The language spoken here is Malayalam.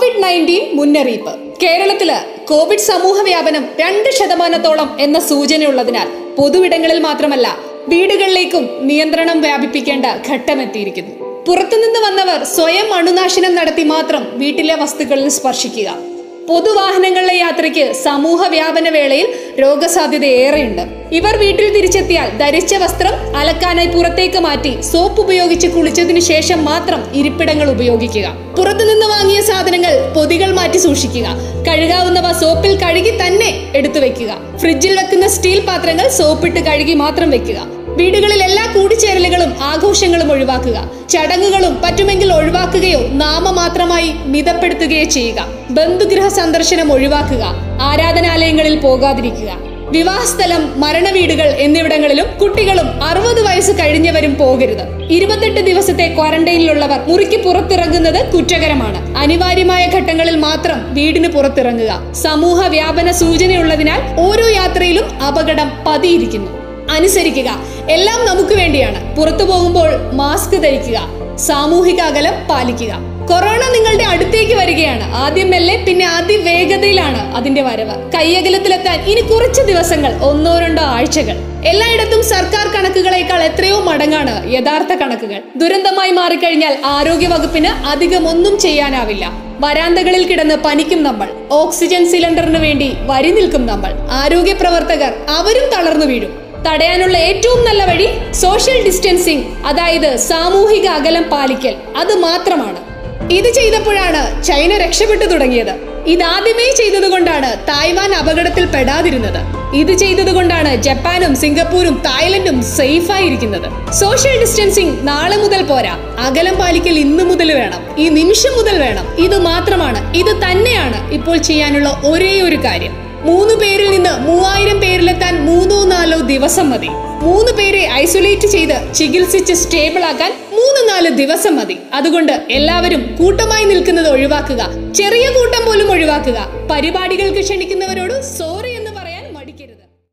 കോവിഡ് നയൻറ്റീൻ മുന്നറിയിപ്പ് കേരളത്തില് കോവിഡ് സമൂഹ വ്യാപനം രണ്ട് ശതമാനത്തോളം എന്ന സൂചനയുള്ളതിനാൽ പൊതുവിടങ്ങളിൽ മാത്രമല്ല വീടുകളിലേക്കും നിയന്ത്രണം വ്യാപിപ്പിക്കേണ്ട ഘട്ടമെത്തിയിരിക്കുന്നു പുറത്തുനിന്ന് വന്നവർ സ്വയം അണുനാശനം നടത്തി മാത്രം വീട്ടിലെ വസ്തുക്കളിൽ സ്പർശിക്കുക പൊതുവാഹനങ്ങളിലെ യാത്രയ്ക്ക് സമൂഹ വ്യാപന വേളയിൽ രോഗസാധ്യത ഏറെയുണ്ട് ഇവർ വീട്ടിൽ തിരിച്ചെത്തിയാൽ ധരിച്ച വസ്ത്രം അലക്കാനായി പുറത്തേക്ക് മാറ്റി സോപ്പ് ഉപയോഗിച്ച് കുളിച്ചതിനു ശേഷം മാത്രം ഇരിപ്പിടങ്ങൾ ഉപയോഗിക്കുക പുറത്തുനിന്ന് വാങ്ങിയ സാധനങ്ങൾ പൊതികൾ മാറ്റി സൂക്ഷിക്കുക കഴുകാവുന്നവ സോപ്പിൽ കഴുകി തന്നെ എടുത്തു വെക്കുക ഫ്രിഡ്ജിൽ വെക്കുന്ന സ്റ്റീൽ പാത്രങ്ങൾ സോപ്പിട്ട് കഴുകി മാത്രം വെക്കുക വീടുകളിൽ എല്ലാ കൂടിച്ചേരലുകളും ആഘോഷങ്ങളും ഒഴിവാക്കുക ചടങ്ങുകളും പറ്റുമെങ്കിൽ ഒഴിവാക്കുകയോ നാമമാത്രമായി മിതപ്പെടുത്തുകയോ ചെയ്യുക ബന്ധുഗൃഹ സന്ദർശനം ഒഴിവാക്കുക ആരാധനാലയങ്ങളിൽ പോകാതിരിക്കുക വിവാഹസ്ഥലം മരണവീടുകൾ എന്നിവിടങ്ങളിലും കുട്ടികളും അറുപത് വയസ്സ് കഴിഞ്ഞവരും പോകരുത് ഇരുപത്തെട്ട് ദിവസത്തെ ക്വാറന്റൈനിലുള്ളവർ മുറിക്ക് പുറത്തിറങ്ങുന്നത് കുറ്റകരമാണ് അനിവാര്യമായ ഘട്ടങ്ങളിൽ മാത്രം വീടിന് പുറത്തിറങ്ങുക സമൂഹ വ്യാപന സൂചനയുള്ളതിനാൽ ഓരോ യാത്രയിലും അപകടം പതിയിരിക്കുന്നു അനുസരിക്കുക എല്ലാം നമുക്ക് വേണ്ടിയാണ് പുറത്തു പോകുമ്പോൾ മാസ്ക് ധരിക്കുക സാമൂഹിക അകലം പാലിക്കുക കൊറോണ നിങ്ങളുടെ അടുത്തേക്ക് വരികയാണ് ആദ്യം മെല്ലെ പിന്നെ അതിവേഗതയിലാണ് അതിന്റെ വരവ് കയ്യകലത്തിലെത്താൻ ഇനി കുറച്ച് ദിവസങ്ങൾ ഒന്നോ രണ്ടോ ആഴ്ചകൾ എല്ലായിടത്തും സർക്കാർ കണക്കുകളേക്കാൾ എത്രയോ മടങ്ങാണ് യഥാർത്ഥ കണക്കുകൾ ദുരന്തമായി മാറിക്കഴിഞ്ഞാൽ ആരോഗ്യ വകുപ്പിന് അധികം ഒന്നും ചെയ്യാനാവില്ല വരാന്തകളിൽ കിടന്ന് പനിക്കും നമ്മൾ ഓക്സിജൻ സിലിണ്ടറിന് വേണ്ടി വരി നിൽക്കും നമ്മൾ ആരോഗ്യ പ്രവർത്തകർ അവരും തളർന്നു വീഴും തടയാനുള്ള ഏറ്റവും നല്ല വഴി സോഷ്യൽ ഡിസ്റ്റൻസിങ് അതായത് സാമൂഹിക അകലം പാലിക്കൽ അത് മാത്രമാണ് ഇത് ചെയ്തപ്പോഴാണ് ചൈന രക്ഷപ്പെട്ടു തുടങ്ങിയത് ഇതാദ്യമേ ചെയ്തതുകൊണ്ടാണ് തായ്വാൻ അപകടത്തിൽ പെടാതിരുന്നത് ഇത് ചെയ്തതുകൊണ്ടാണ് ജപ്പാനും സിംഗപ്പൂരും തായ്ലൻഡും സേഫ് ആയിരിക്കുന്നത് സോഷ്യൽ ഡിസ്റ്റൻസിങ് നാളെ മുതൽ പോരാ അകലം പാലിക്കൽ ഇന്നു മുതൽ വേണം ഈ നിമിഷം മുതൽ വേണം ഇത് മാത്രമാണ് ഇത് തന്നെയാണ് ഇപ്പോൾ ചെയ്യാനുള്ള ഒരേ ഒരു കാര്യം മൂന്ന് പേരിൽ നിന്ന് മൂവായിരം പേരിലെത്താൻ മൂന്നോ നാലോ ദിവസം മതി മൂന്ന് പേരെ ഐസൊലേറ്റ് ചെയ്ത് ചികിത്സിച്ച് സ്റ്റേബിൾ ആക്കാൻ മൂന്ന് നാല് ദിവസം മതി അതുകൊണ്ട് എല്ലാവരും കൂട്ടമായി നിൽക്കുന്നത് ഒഴിവാക്കുക ചെറിയ കൂട്ടം പോലും ഒഴിവാക്കുക പരിപാടികൾക്ക് ക്ഷണിക്കുന്നവരോട് സോറി എന്ന്